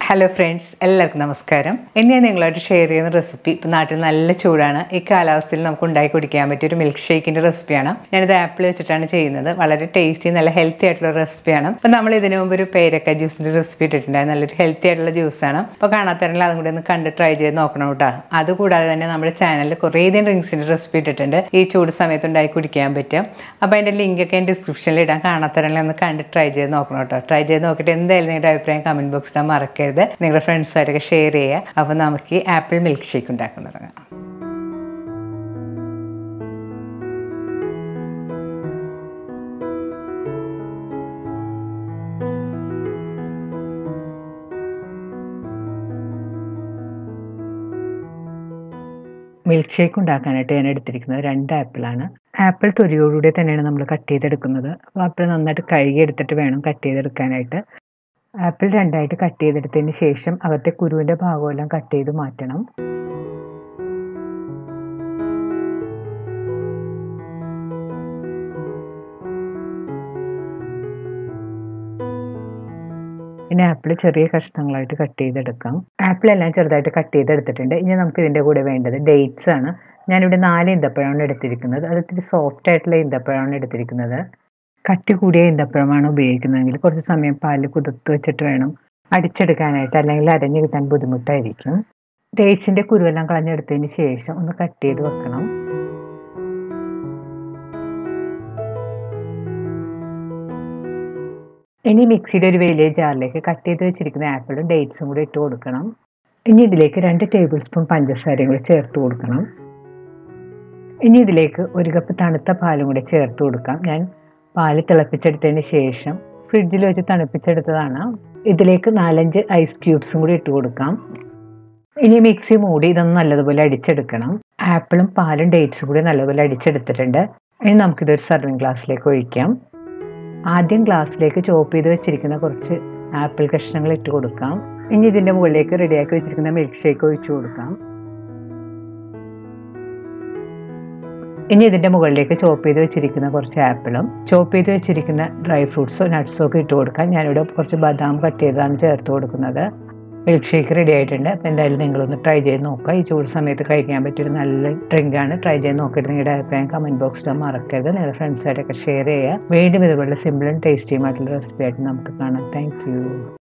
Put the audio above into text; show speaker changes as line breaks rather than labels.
hello friends എല്ലാവർക്കും നമസ്കാരം ഇന്ന് ഞാൻ നിങ്ങളായിട്ട് ഷെയർ ചെയ്യുന്ന റെസിപ്പി ഇപ്പം നാട്ടിൽ നല്ല ചൂടാണ് ഈ കാലാവസ്ഥയിൽ നമുക്ക് ഉണ്ടാക്കി കുടിക്കാൻ പറ്റിയ ഒരു മിൽക്ക് ഷേക്കിൻ്റെ റെസിപ്പിയാണ് ഞാനിത് ആപ്പിൾ വെച്ചിട്ടാണ് ചെയ്യുന്നത് വളരെ ടേസ്റ്റി നല്ല ഹെൽത്തി ആയിട്ടുള്ള റെസിപ്പിയാണ് അപ്പം നമ്മൾ ഇതിനു മുമ്പ് ഒരു പേരക്ക ജ്യൂസിൻ്റെ റെസിപ്പി ഇട്ടിട്ടുണ്ടായിരുന്നു നല്ലൊരു ഹെൽത്തി ആയിട്ടുള്ള ജ്യൂസാണ് അപ്പോൾ കാണാത്തവരെല്ലാം അതും കൂടി ഒന്ന് കണ്ട് ട്രൈ ചെയ്ത് നോക്കണം കേട്ടോ അതുകൂടാതെ തന്നെ നമ്മുടെ ചാനലിൽ കുറേയധികം ഡ്രിങ്ക്സിൻ്റെ റെസിപ്പി ഇട്ടിട്ടുണ്ട് ഈ ചൂട് സമയത്ത് ഉണ്ടാക്കി കുടിക്കാൻ പറ്റും അപ്പോൾ അതിൻ്റെ ലിങ്കൊക്കെ ഞാൻ ഡിസ്ക്രിപ്ഷനിൽ ഇടാൻ കാണാത്തവരെല്ലാം ഒന്ന് കണ്ട് ട്രൈ ചെയ്ത് നോക്കണം കേട്ടോ ട്രൈ ചെയ്ത് നോക്കിയിട്ട് എന്തായാലും നിങ്ങളുടെ അഭിപ്രായം കമൻറ്റ് ബോക്സിൽ മറക്കരുത് നിങ്ങളുടെ ഫ്രണ്ട്സായിട്ടൊക്കെ ഷെയർ ചെയ്യുക അപ്പോൾ നമുക്ക് ഈ ആപ്പിൾ മിൽക്ക് ഷേക്ക് ഉണ്ടാക്കാൻ തുടങ്ങാം മിൽക്ക് ഷേക്ക് ഉണ്ടാക്കാനായിട്ട് ഞാൻ എടുത്തിരിക്കുന്നത് രണ്ട് ആപ്പിളാണ് ആപ്പിൾ തൊലിയോടുകൂടി തന്നെയാണ് നമ്മൾ കട്ട് ചെയ്തെടുക്കുന്നത് അപ്പോൾ ആപ്പിൾ നന്നായിട്ട് കഴുകി എടുത്തിട്ട് വേണം കട്ട് ചെയ്തെടുക്കാനായിട്ട് ആപ്പിൾ രണ്ടായിട്ട് കട്ട് ചെയ്തെടുത്തതിന് ശേഷം അകത്തെ കുരുവിൻ്റെ ഭാഗമെല്ലാം കട്ട് ചെയ്ത് മാറ്റണം ഇനി ആപ്പിൾ ചെറിയ കഷ്ണങ്ങളായിട്ട് കട്ട് ചെയ്തെടുക്കാം ആപ്പിൾ എല്ലാം ചെറുതായിട്ട് കട്ട് ചെയ്തെടുത്തിട്ടുണ്ട് ഇനി നമുക്ക് ഇതിൻ്റെ കൂടെ വേണ്ടത് ഡേറ്റ്സ് ആണ് ഞാനിവിടെ നാല് ഇന്തപ്പഴമാണ് എടുത്തിരിക്കുന്നത് അത് ഇത്തിരി സോഫ്റ്റ് ആയിട്ടുള്ള ഇന്തപ്പഴമാണ് എടുത്തിരിക്കുന്നത് കട്ടി കൂടിയ ഇന്തപ്പഴമാണ് ഉപയോഗിക്കുന്നതെങ്കിൽ കുറച്ച് സമയം പാല് കുതിർത്ത് വെച്ചിട്ട് വേണം അടിച്ചെടുക്കാനായിട്ട് അല്ലെങ്കിൽ അരഞ്ഞു കിട്ടാൻ ബുദ്ധിമുട്ടായിരിക്കും ഡേറ്റ്സിൻ്റെ കുരുവെല്ലാം കളഞ്ഞെടുത്തതിന് ശേഷം ഒന്ന് കട്ട് ചെയ്ത് വെക്കണം ഇനി മിക്സിയുടെ ഒരു വലിയ ജാറിലേക്ക് കട്ട് ചെയ്ത് വെച്ചിരിക്കുന്ന ആപ്പിളും ഡേറ്റ്സും കൂടി ഇട്ട് കൊടുക്കണം ഇനി ഇതിലേക്ക് രണ്ട് ടേബിൾ സ്പൂൺ പഞ്ചസാരയും കൂടി ചേർത്ത് കൊടുക്കണം ഇനി ഇതിലേക്ക് ഒരു കപ്പ് തണുത്ത പാലും കൂടി ചേർത്ത് കൊടുക്കാം ഞാൻ പാല് തിളപ്പിച്ചെടുത്തതിന് ശേഷം ഫ്രിഡ്ജിൽ വെച്ച് തണുപ്പിച്ചെടുത്തതാണ് ഇതിലേക്ക് നാലഞ്ച് ഐസ് ക്യൂബ്സും കൂടി ഇട്ട് കൊടുക്കാം ഇനി മിക്സി മൂടി ഇതൊന്ന് നല്ലതുപോലെ അടിച്ചെടുക്കണം ആപ്പിളും പാലും ഡേറ്റ്സും കൂടി നല്ലതുപോലെ അടിച്ചെടുത്തിട്ടുണ്ട് ഇനി നമുക്കിതൊരു സർവിങ് ഗ്ലാസ്സിലേക്ക് ഒഴിക്കാം ആദ്യം ഗ്ലാസ്സിലേക്ക് ചോപ്പ് ചെയ്ത് വെച്ചിരിക്കുന്ന കുറച്ച് ആപ്പിൾ കഷ്ണങ്ങൾ ഇട്ട് കൊടുക്കാം ഇനി ഇതിൻ്റെ മുകളിലേക്ക് റെഡിയാക്കി വെച്ചിരിക്കുന്ന മിൽക്ക് ഷേക്ക് ഒഴിച്ചു കൊടുക്കാം ഇനി ഇതിൻ്റെ മുകളിലേക്ക് ചോപ്പ് ചെയ്ത് വെച്ചിരിക്കുന്ന കുറച്ച് ആപ്പിളും ചോപ്പ് ചെയ്ത് വെച്ചിരിക്കുന്ന ഡ്രൈ ഫ്രൂട്ട്സോ നട്ട്സോ ഒക്കെ ഇട്ട് കൊടുക്കാം ഞാനിവിടെ കുറച്ച് ബദാം കട്ട് ചെയ്താണ് ചേർത്ത് കൊടുക്കുന്നത് മിൽക്ക് ഷേക്ക് റെഡി ആയിട്ടുണ്ട് അപ്പോൾ എന്തായാലും നിങ്ങളൊന്ന് ട്രൈ ചെയ്ത് നോക്കുക ഈ ചൂട് സമയത്ത് കഴിക്കാൻ പറ്റിയൊരു നല്ല ഡ്രിങ്കാണ് ട്രൈ ചെയ്ത് നോക്കിയിട്ട് നിങ്ങളുടെ അഭിപ്രായം കമൻറ്റ് ബോക്സിൽ മറക്കരുത് നിങ്ങളുടെ ഫ്രണ്ട്സായിട്ടൊക്കെ ഷെയർ ചെയ്യുക വീണ്ടും ഇതുപോലെ സിമ്പിളും ടേസ്റ്റിയുമായിട്ടുള്ള റെസിപ്പി ആയിട്ട് നമുക്ക് കാണാം താങ്ക്